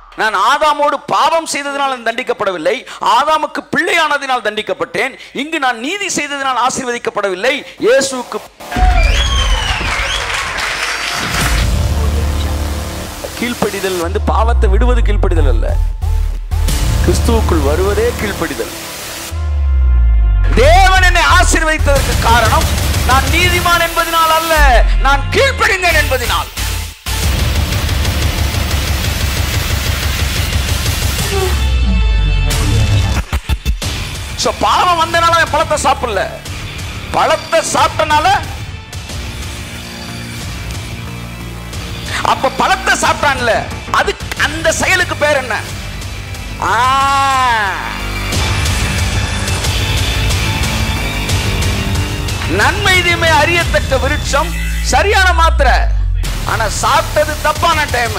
நான் ஆதாமோடு பாவம் செய்ததினால் நான் தண்டிக்கப்படவில்லை ஆதாமுக்கு பிள்ளையானதினால் தண்டிக்கப்பட்டேன் இங்கு நான் நீதி செய்ததினால் ஆசீர்வதிக்கப்படவில்லை இயேசுவுக்கு கீழ்ப்படிதல் வந்து பாவத்தை விடுவது கீழ்ப்படிதல் அல்ல கிறிஸ்துவுக்குள் வருவதே கீழ்ப்படிதல் தேவன் என்னை ஆசீர்வதித்ததற்கு காரணம் நான் நீதிமான் என்பதனால் அல்ல நான் கீழ்ப்படிந்தேன் என்பதனால் So, பாவம் வந்தனால அவன் பழத்தை சாப்பிடல பழத்தை சாப்பிட்டனால அப்ப பழத்தை சாப்பிட்டான்ல அது அந்த செயலுக்கு பேர் என்ன ஆ. நன்மை தீமை அறியத்தக்க விருட்சம் சரியான மாத்திரை ஆனா சாப்பிட்டது தப்பான டைம்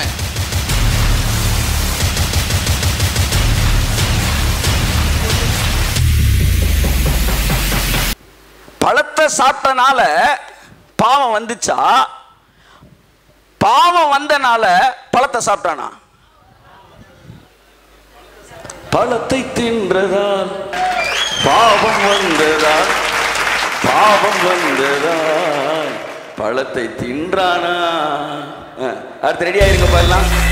பழத்தை சாப்பிட்டனால பாவம் வந்துச்சா பாவம் வந்தனால பழத்தை சாப்பிட்டானா பழத்தை தின்றதால் பாவம் வந்ததால் பாவம் வந்ததால் பழத்தை தின்றானா அஹ், அடுத்து ரெடி ஆயிருங்க எல்லாம்